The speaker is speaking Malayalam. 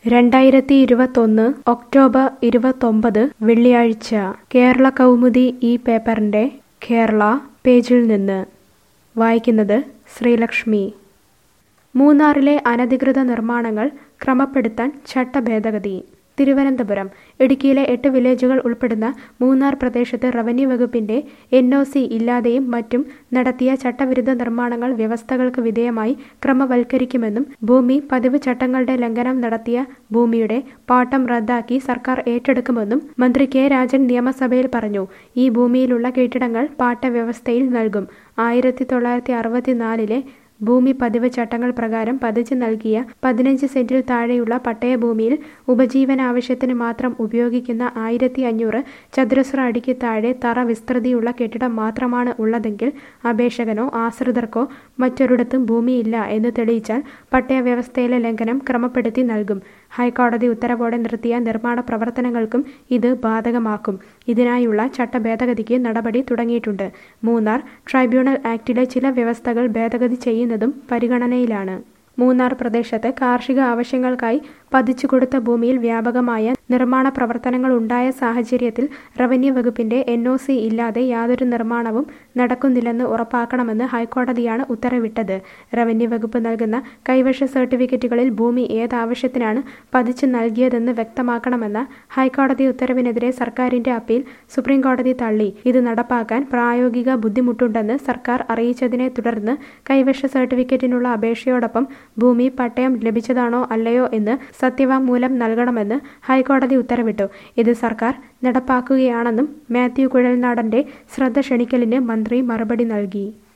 രണ്ടായിരത്തി ഇരുപത്തൊന്ന് ഒക്ടോബർ ഇരുപത്തൊമ്പത് വെള്ളിയാഴ്ച കേരള കൗമുദി ഈ പേപ്പറിൻ്റെ കേരള പേജിൽ നിന്ന് വായിക്കുന്നത് ശ്രീലക്ഷ്മി മൂന്നാറിലെ അനധികൃത നിർമ്മാണങ്ങൾ ക്രമപ്പെടുത്താൻ ചട്ടഭേദഗതി തിരുവനന്തപുരം ഇടുക്കിയിലെ എട്ട് വില്ലേജുകൾ ഉൾപ്പെടുന്ന മൂന്നാർ പ്രദേശത്ത് റവന്യൂ വകുപ്പിന്റെ എൻ ഒ സി ഇല്ലാതെയും മറ്റും നടത്തിയ ചട്ടവിരുദ്ധ നിർമ്മാണങ്ങൾ വ്യവസ്ഥകൾക്ക് വിധേയമായി ക്രമവൽക്കരിക്കുമെന്നും ഭൂമി പതിവ് ചട്ടങ്ങളുടെ ലംഘനം നടത്തിയ ഭൂമിയുടെ പാട്ടം റദ്ദാക്കി സർക്കാർ ഏറ്റെടുക്കുമെന്നും മന്ത്രി കെ രാജൻ നിയമസഭയിൽ പറഞ്ഞു ഈ ഭൂമിയിലുള്ള കെട്ടിടങ്ങൾ പാട്ടവ്യവസ്ഥയിൽ നൽകും ആയിരത്തി തൊള്ളായിരത്തി അറുപത്തിനാലിലെ ഭൂമി പതിവ് ചട്ടങ്ങൾ പ്രകാരം പതിച്ചു നൽകിയ പതിനഞ്ച് സെന്റിൽ താഴെയുള്ള പട്ടയഭൂമിയിൽ ഉപജീവനാവശ്യത്തിന് മാത്രം ഉപയോഗിക്കുന്ന ആയിരത്തി അഞ്ഞൂറ് ചതുരശ്ര അടിക്ക് താഴെ തറ വിസ്തൃതിയുള്ള കെട്ടിടം മാത്രമാണ് ഉള്ളതെങ്കിൽ അപേക്ഷകനോ ആശ്രിതർക്കോ മറ്റൊരിടത്തും ഭൂമിയില്ല എന്ന് തെളിയിച്ചാൽ പട്ടയ വ്യവസ്ഥയിലെ ലംഘനം ക്രമപ്പെടുത്തി നൽകും ഹൈക്കോടതി ഉത്തരവോടെ നിർത്തിയ നിർമ്മാണ പ്രവർത്തനങ്ങൾക്കും ഇത് ബാധകമാക്കും ഇതിനായുള്ള ചട്ടഭേദഗതിക്ക് നടപടി തുടങ്ങിയിട്ടുണ്ട് മൂന്നാർ ട്രൈബ്യൂണൽ ആക്ടിലെ ചില വ്യവസ്ഥകൾ ഭേദഗതി ചെയ്യുന്നതും പരിഗണനയിലാണ് മൂന്നാർ പ്രദേശത്ത് കാർഷിക ആവശ്യങ്ങൾക്കായി പതിച്ചു കൊടുത്ത ഭൂമിയിൽ വ്യാപകമായ നിർമ്മാണ പ്രവർത്തനങ്ങൾ ഉണ്ടായ സാഹചര്യത്തിൽ റവന്യൂ വകുപ്പിന്റെ എൻ ഒ സി ഇല്ലാതെ യാതൊരു നിർമ്മാണവും നടക്കുന്നില്ലെന്ന് ഉറപ്പാക്കണമെന്ന് ഹൈക്കോടതിയാണ് ഉത്തരവിട്ടത് റവന്യൂ വകുപ്പ് നൽകുന്ന കൈവശ സർട്ടിഫിക്കറ്റുകളിൽ ഭൂമി ഏതാവശ്യത്തിനാണ് പതിച്ചു നൽകിയതെന്ന് വ്യക്തമാക്കണമെന്ന ഹൈക്കോടതി ഉത്തരവിനെതിരെ സർക്കാരിന്റെ അപ്പീൽ സുപ്രീംകോടതി തള്ളി ഇത് നടപ്പാക്കാൻ പ്രായോഗിക ബുദ്ധിമുട്ടുണ്ടെന്ന് സർക്കാർ അറിയിച്ചതിനെ തുടർന്ന് കൈവശ സർട്ടിഫിക്കറ്റിനുള്ള അപേക്ഷയോടൊപ്പം ഭൂമി പട്ടയം ലഭിച്ചതാണോ അല്ലയോ എന്ന് സത്യവാങ്മൂലം നൽകണമെന്ന് ഹൈക്കോടതി ഉത്തരവിട്ടു ഇത് സർക്കാർ നടപ്പാക്കുകയാണെന്നും മാത്യു കുഴൽനാടന്റെ ശ്രദ്ധ ക്ഷണിക്കലിന് മന്ത്രി മറുപടി നൽകി